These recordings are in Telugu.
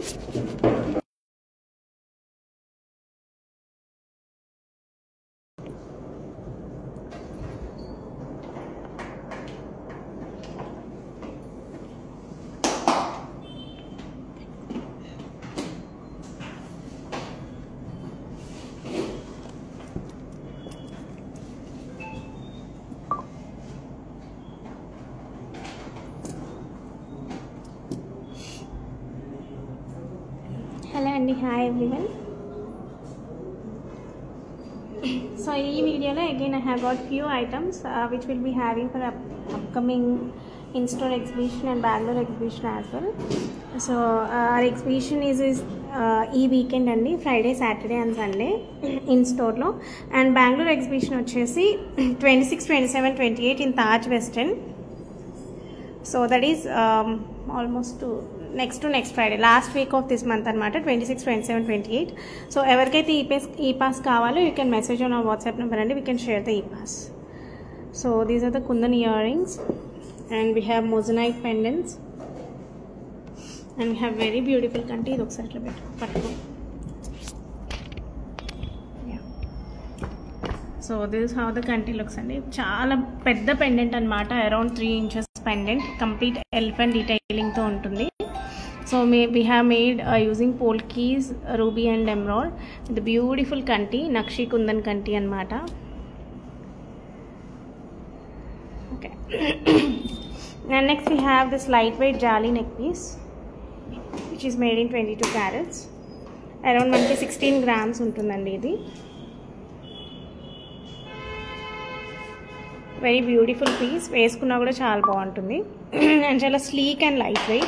హలో అండి హాయ్ ఎవ్రీవన్ సో ఈ వీడియోలో again I have got few items which will be having for upcoming in store exhibition and Bengaluru exhibition as well so our exhibition is is ఈ వీకెండ్ అండి Friday Saturday and Sunday in స్టోర్లో అండ్ బెంగళూరు ఎగ్జిబిషన్ వచ్చేసి twenty six twenty seven twenty eight in Taj western so that is almost next to next Friday last week of this month అనమాట twenty six twenty seven twenty eight so ఎవరికైతే ఈ పాస్ ఈ పాస్ కావాలో you can message on our WhatsApp number అండి we can share the e pass so these are the kundan ear rings and we have moissanite pendants and we have very beautiful కంటే ఇది ఒకసారి ఇట్లా పెట్టు పట్టుకో సో దిస్ హౌ ద కంటి లుక్స్ అండి చాలా పెద్ద పెండెంట్ అనమాట around three inches pendant complete elephant డీటైలింగ్తో ఉంటుంది so may we have made using pole polkis ruby and emerald with beautiful కంటి నక్షి కుందన్ కంటి అనమాట okay and next we have this light weight jaali neck piece which is made in twenty two carats around మనకి సిక్స్టీన్ గ్రామ్స్ ఉంటుందండి ఇది వెరీ బ్యూటిఫుల్ పీస్ వేసుకున్నా కూడా చాలా బాగుంటుంది అండ్ చాలా sleek and light weight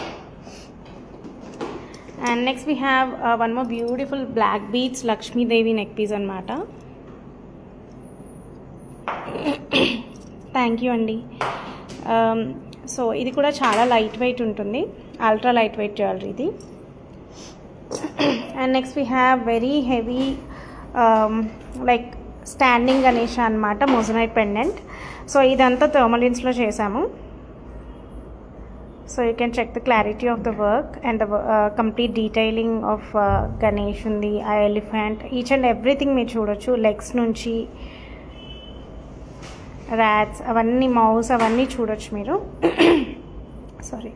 and next we have one more beautiful black beads Lakshmi Devi neck piece అనమాట థ్యాంక్ యూ అండి సో ఇది కూడా చాలా లైట్ వెయిట్ ఉంటుంది అల్ట్రా లైట్ వెయిట్ జ్యువెలరీ ఇది and next we have very heavy like standing Ganesha అనమాట మొజనైట్ పెండెంట్ సో ఇదంతా థర్మలిన్స్లో చేసాము so you can check the clarity of the work and the complete detailing of Ganesh ఉంది ఆ ఎలిఫెంట్ ఈచ్ అండ్ ఎవ్రీథింగ్ మీరు చూడొచ్చు లెగ్స్ నుంచి ర్యాట్స్ అవన్నీ మౌస్ అవన్నీ చూడొచ్చు మీరు సారీ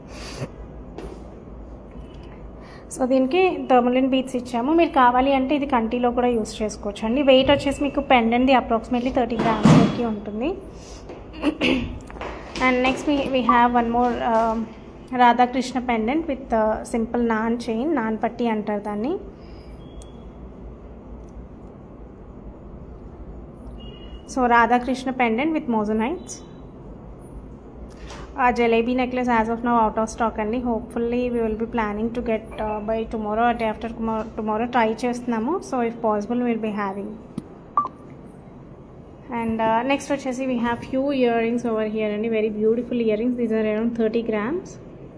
సో దీనికి థర్మలిన్ బీట్స్ ఇచ్చాము మీరు కావాలి అంటే ఇది కంటిలో కూడా యూస్ చేసుకోవచ్చు అండి వెయిట్ వచ్చేసి మీకు పెండెంట్ది అప్రాక్సిమేట్లీ థర్టీ గ్రామ్స్ వరకు ఉంటుంది and next we we have one more Radhakrishna pendant with simple నాన్ చైన్ నాన్ పట్టి అంటారు దాన్ని so Radhakrishna pendant with moissanites ఆ jalebi necklace as of now out of stock అండి hopefully we will be planning to get by tomorrow day after tomorrow try చేస్తున్నాము so if possible will be having and next వచ్చేసి we have few earrings over here అండి very beautiful ear rings these are around thirty grams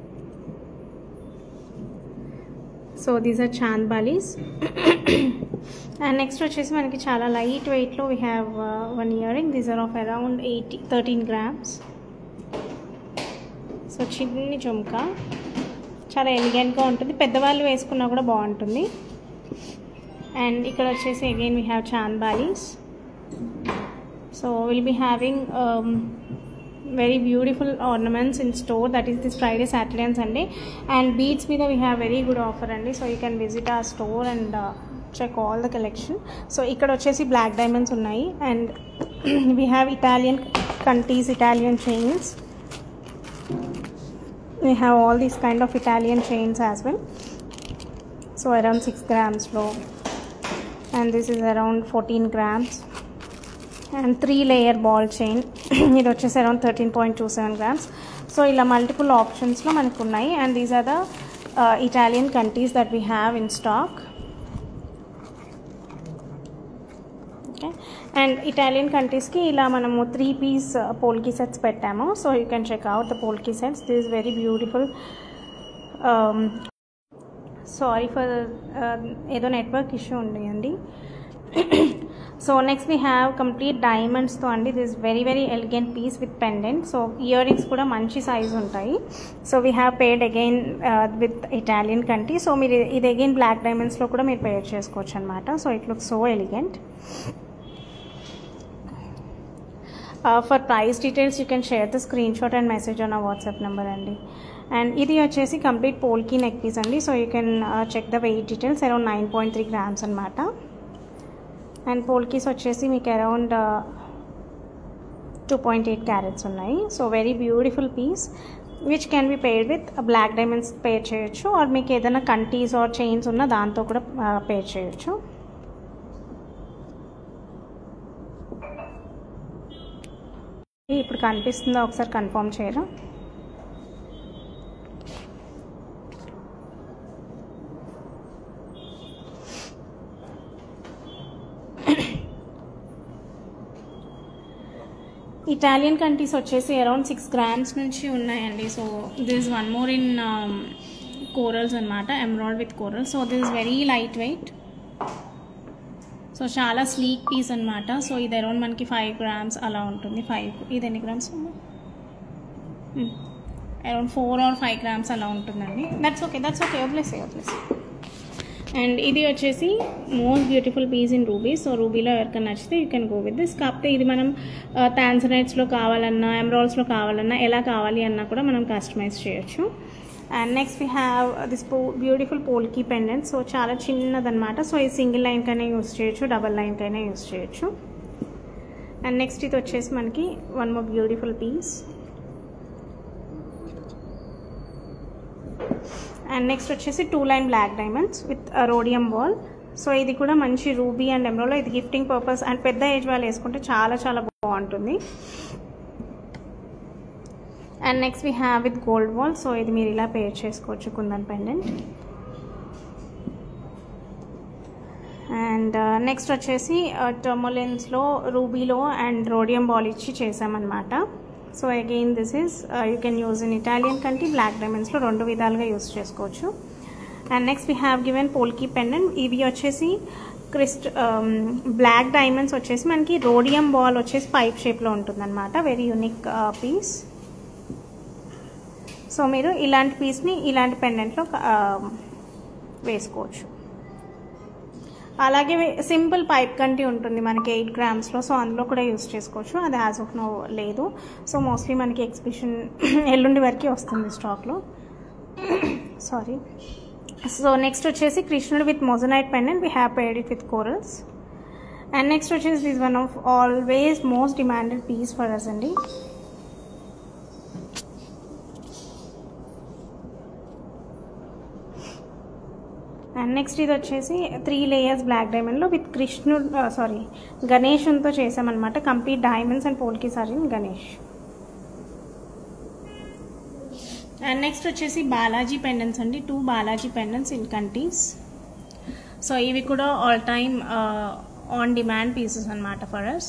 so these are chand balis and next వచ్చేసి మనకి చాలా లైట్ వెయిట్లో we have one ear ring these are of around eighty thirteen grams so చిన్ని జుమ్కా చాలా ఎలిగెంట్గా ఉంటుంది పెద్దవాళ్ళు వేసుకున్నా కూడా బాగుంటుంది అండ్ ఇక్కడ వచ్చేసి again we have chand balis so will be having very beautiful ornaments in store that is this Friday Saturday and Sunday and బీట్స్ మీద we have very good offer అండి so you can visit a store and check all the collection so ఇక్కడ వచ్చేసి బ్లాక్ డైమండ్స్ ఉన్నాయి and we have Italian kanthis Italian chains we have all these kind of Italian chains as well so around 6 grams low and this is around 14 grams and three layer ball chain ఇది వచ్చేసి around thirteen point two seven grams so ఇలా మల్టిపుల్ ఆప్షన్స్లో మనకు ఉన్నాయి and these are the Italian kanthis that we have in stock okay and Italian కంట్రీస్కి ఇలా మనము త్రీ పీస్ పోల్కీ సెట్స్ పెట్టాము so you can check out the polki sets this very beautiful sorry for ఏదో నెట్వర్క్ ఇష్యూ ఉంది అండి so next we have complete డైమండ్స్తో అండి this very very elegant piece with pendant so ear rings కూడా మంచి సైజ్ ఉంటాయి so we have paired again with Italian kanthi so మీరు ఇది అగైన్ బ్లాక్ డైమండ్స్లో కూడా మీరు పేడ్ చేసుకోవచ్చు అనమాట so it look so elegant for price details you can share the screen shot and message on a WhatsApp number అండి అండ్ ఇది వచ్చేసి కంప్లీట్ పోల్కీ నెక్ పీస్ అండి so you can check the weight details around nine point three grams అనమాట అండ్ పోల్కీస్ వచ్చేసి మీకు around two point eight carats ఉన్నాయి so very beautiful piece which can be paired with black diamonds pair చేయొచ్చు ఆర్ మీకు ఏదైనా కంటీస్ ఆర్ చైన్స్ ఉన్న దాంతో కూడా పేర్ చేయొచ్చు ఇప్పుడు కనిపిస్తుందో ఒకసారి కన్ఫర్మ్ చేయరా ఇటాలియన్ కంట్రీస్ వచ్చేసి అరౌండ్ సిక్స్ గ్రామ్స్ నుంచి ఉన్నాయండి so this one more in corals అనమాట emerald with coral so this very light weight so చాలా స్లీక్ పీస్ అనమాట సో ఇది అరౌండ్ మనకి ఫైవ్ గ్రామ్స్ అలా ఉంటుంది ఫైవ్ ఇది ఎన్ని grams around four or five grams అలా ఉంటుందండి దట్స్ ఓకే దట్స్ ఓకే వదిలేసే వదిలేసే అండ్ ఇది వచ్చేసి most beautiful piece in ruby so రూబీలో ఎవరికైనా నచ్చితే you can go with this కాకపోతే ఇది మనం టాన్సనైట్స్లో కావాలన్నా ఎమరాల్స్లో కావాలన్నా ఎలా కావాలి అన్నా కూడా మనం కస్టమైజ్ చేయొచ్చు and next we have this పో బ్యూటిఫుల్ పోల్కీ పెండెంట్ సో చాలా చిన్నదనమాట సో ఇది సింగిల్ లైన్కైనా యూస్ చేయొచ్చు డబల్ లైన్కైనా యూస్ చేయొచ్చు అండ్ నెక్స్ట్ ఇది వచ్చేసి మనకి one more beautiful piece and next వచ్చేసి two line black diamonds with rhodium ball so ఇది కూడా మంచి రూబీ అండ్ ఎమ్రోలో ఇది గిఫ్టింగ్ పర్పస్ అండ్ పెద్ద ఏజ్ వాళ్ళు వేసుకుంటే చాలా చాలా బాగుంటుంది and next we have with gold ball so ఇది మీరు ఇలా పేర్ చేసుకోవచ్చు కుందన్ పెండెంట్ అండ్ నెక్స్ట్ వచ్చేసి టర్మోలెన్స్లో రూబీలో అండ్ రోడియం బాల్ ఇచ్చి చేసామన్నమాట so again this is you can use in Italian kanthi black డైమండ్స్లో రెండు విధాలుగా యూస్ చేసుకోవచ్చు and next we have given polki pendant ఇవి వచ్చేసి క్రిస్ట్ బ్లాక్ డైమండ్స్ వచ్చేసి మనకి రోడియం బాల్ వచ్చేసి పైప్ షేప్లో ఉంటుందన్నమాట వెరీ యూనిక్ పీస్ సో మీరు ఇలాంటి పీస్ని ఇలాంటి పెండెంట్లో వేసుకోవచ్చు అలాగే సింపుల్ పైప్ కంటి ఉంటుంది మనకి ఎయిట్ గ్రామ్స్లో సో అందులో కూడా యూస్ చేసుకోవచ్చు అది యాజ్ ఆఫ్ నో లేదు సో మోస్ట్లీ మనకి ఎగ్జిబిషన్ ఎల్లుండి వరకు వస్తుంది స్టాక్లో సారీ సో నెక్స్ట్ వచ్చేసి కృష్ణుడు with moissanite pendant we have paired it with corals and next వచ్చేసి this one of always most demanded piece for us అండి అండ్ నెక్స్ట్ ఇది వచ్చేసి త్రీ లేయర్స్ బ్లాక్ డైమండ్లో విత్ కృష్ణుడు సారీ గణేషునితో చేసామన్నమాట complete diamonds and polki sorry Ganesh and next వచ్చేసి బాలాజీ పెండెంట్స్ అండి two Balaji pendants in kanthis so ఇవి కూడా all time on demand pieces అనమాట for us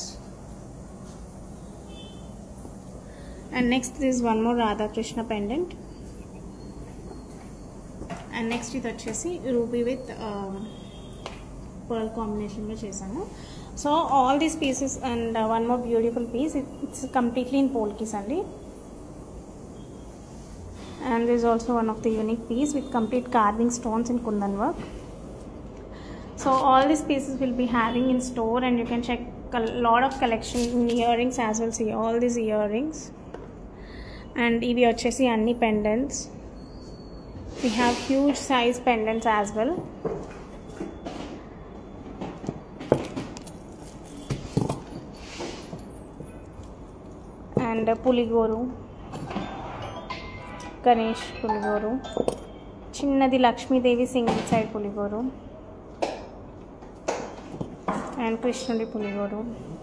and next this one more Radhakrishna pendant and next ఇది వచ్చేసి రూబీ విత్ పర్ల్ కాంబినేషన్లో చేశాను so all these pieces and one more beautiful piece it's completely in polkis అండి and this is also one of the unique piece with complete carving stones in kundan work so all these pieces will be having in store and you can check a lot of collection in earrings as well see all these earrings and ఇవి వచ్చేసి అన్ని pendants we have huge size pendants as well and పులిగోరు Ganesh పులిగోరు చిన్నది లక్ష్మీదేవి సింగిల్ సైడ్ పులిగోరు అండ్ కృష్ణుడి పులిగోరు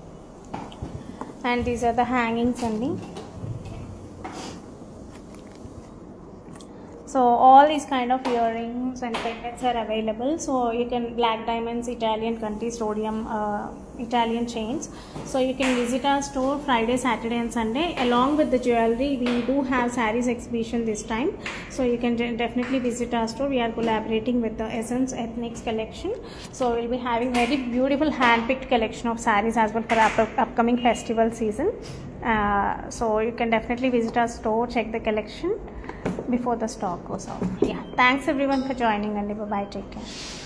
and these are the hangings అండి so all these kind of ear rings and pendants are available so you can black diamonds italian countries rhodium uh, italian chains so you can visit our store friday saturday and sunday along with the jewelry we do have sarees exhibition this time so you can de- definitely visit our store we are collaborating with the essence ethnics collection so we'll be having very beautiful hand-picked collection of sarees as well for up- upcoming festival season uh, so you can definitely visit our store check the collection before the stock goes out yeah thanks everyone for joining and bye bye take care